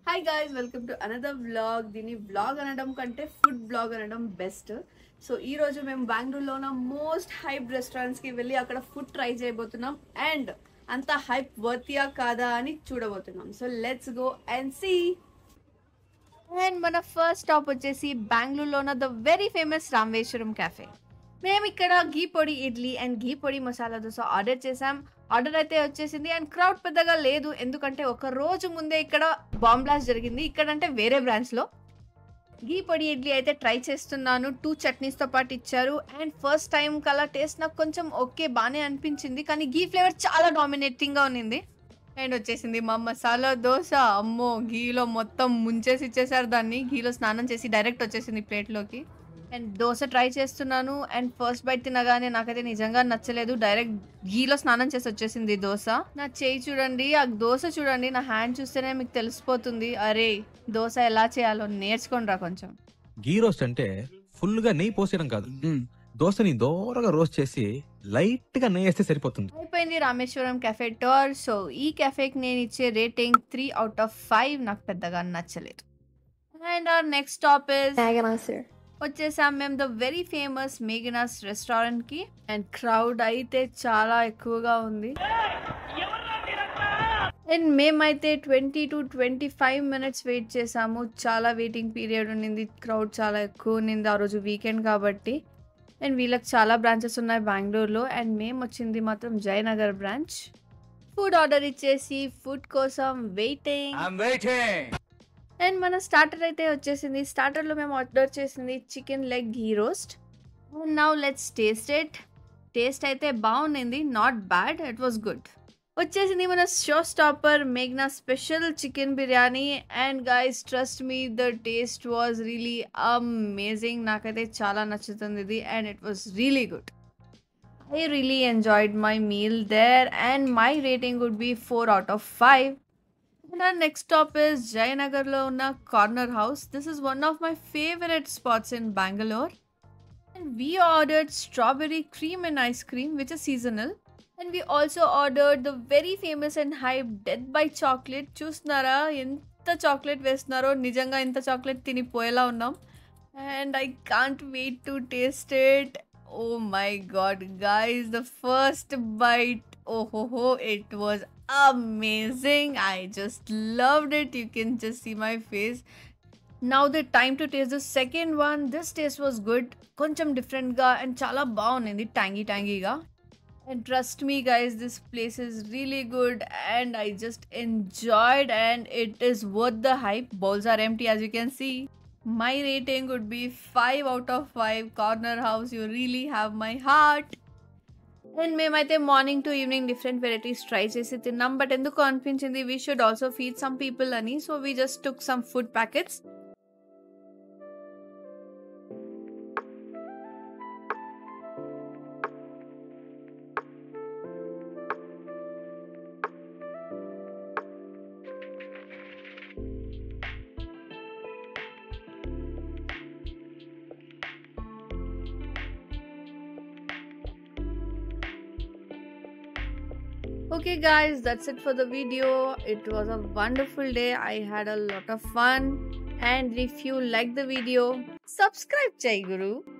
Hi guys welcome to another vlog దీన్ని vlog అనడం కంటే ఫుడ్ బ్లాగ్ అనడం బెస్ట్ సో ఈ రోజు మేము బెంగళూరులో ఉన్న మోస్ట్ హైప్ రెస్టారెంట్స్ కి వెళ్ళి అక్కడ ఫుడ్ ట్రై చేయబోతున్నాం అండ్ అంత హైప్ వర్తియా కాదా అని చూడబోతున్నాం so let's go and see and మన ఫస్ట్ స్టాప్ వచ్చేసి బెంగళూరులో ఉన్న the very famous Rameshwaram cafe మేము ఇక్కడ ఘీ పొడి ఇడ్లీ అండ్ ఘీ పొడి మసాలా దోశ ఆర్డర్ చేసాం ఆర్డర్ అయితే వచ్చేసింది అండ్ క్రౌడ్ పెద్దగా లేదు ఎందుకంటే ఒక రోజు ముందే ఇక్కడ బాంబ్ బ్లాస్ట్ జరిగింది ఇక్కడ అంటే వేరే బ్రాంచ్ లో ఘీ పొడి ఇడ్లీ అయితే ట్రై చేస్తున్నాను టూ చట్నీస్ తో పాటు ఇచ్చారు అండ్ ఫస్ట్ టైం కలా టేస్ట్ నాకు కొంచెం ఓకే బాగానే అనిపించింది కానీ ఘీ ఫ్లేవర్ చాలా డామినేటింగ్ గా ఉన్నింది అండ్ వచ్చేసింది మా మసాలా దోశ అమ్మో ఘీలో మొత్తం ముంచేసి ఇచ్చేసారు దాన్ని ఘీలో స్నానం చేసి డైరెక్ట్ వచ్చేసింది ప్లేట్లోకి అండ్ దోశ ట్రై చేస్తున్నాను అండ్ ఫస్ట్ బైట్ తినగానే నాకైతే నిజంగా నచ్చలేదు డైరెక్ట్ ఘీలో స్నానం చేసి వచ్చేసింది దోశ నా చేయి చూడండి ఆ దోశ చూడండి నా హ్యాండ్ చూస్తేనే మీకు తెలిసిపోతుంది అరే దోశ ఎలా చేయాలో నేర్చుకోండి రా కొంచెం గీ రోస్ట్ అంటే ఫుల్ గా నెయ్యి పోసేయడం కాదు దోశని దోరగా రోస్ట్ చేసి లైట్ గా నెయ్యి వేస్తే సరిపోతుంది అయిపోయింది రామేశ్వరం కెఫే టోర్ సో ఈ కెఫేకి నేను ఇచ్చే rating three out of five నాకు పెద్దగా నచ్చలేదు and our next stop is Maganasir. వచ్చేసాం మేము the very famous Meghana's restaurant కి అండ్ క్రౌడ్ అయితే చాలా ఎక్కువగా ఉంది అండ్ మేమైతే twenty to twenty five minutes wait చేసాము చాలా వెయిటింగ్ పీరియడ్ ఉండింది క్రౌడ్ చాలా ఎక్కువ ఉన్నింది ఆ రోజు వీకెండ్ కాబట్టి అండ్ వీళ్ళకి చాలా బ్రాంచెస్ ఉన్నాయి బెంగళూరులో అండ్ మేము వచ్చింది మాత్రం జయనగర్ బ్రాంచ్ ఫుడ్ ఆర్డర్ ఇచ్చేసి ఫుడ్ కోసం వెయిటింగ్ అండ్ మన స్టార్టర్ అయితే వచ్చేసింది స్టార్టర్లో మేము ఆర్డర్ చేసింది chicken leg ghee roast now let's taste it taste అయితే బాగుండింది not bad it was good వచ్చేసింది మన షో స్టాపర్ మేఘ్నా special chicken biryani and guys trust me the taste was really amazing నాకైతే చాలా నచ్చుతుంది ఇది and it was really good I really enjoyed my meal there and my rating would be four out of five And our next stop is Jayanagarlo ఉన్న Corner House. This is one of my favorite spots in Bangalore. And we ordered strawberry cream and ice cream, which is seasonal. And we also ordered the very famous and hyped Death by Chocolate. చూస్తున్నారా ఎంత chocolate వేస్తున్నారో నిజంగా ఇంత chocolate తినిపోయేలా ఉన్నాం and I can't wait to taste it oh my god guys the first bite ఓహోహో it was amazing. I just loved it. You can just see my face. Now the time to taste the second one. This taste was good. కొంచెం డిఫరెంట్గా and చాలా బాగుంది tangy ట్యాంగీగా and trust me guys this place is really good and I just enjoyed and it is worth the hype bowls are empty as you can see my rating would be five out of five corner house you really have my heart and మేమైతే morning to evening different varieties try చేసి తిన్నాం but ఎందుకు అనిపించింది we should also feed some people అని so we just took some food packets Okay, guys, that's it for the video. It was a wonderful day. I had a lot of fun. And if you like the video, subscribe, Chai Guru.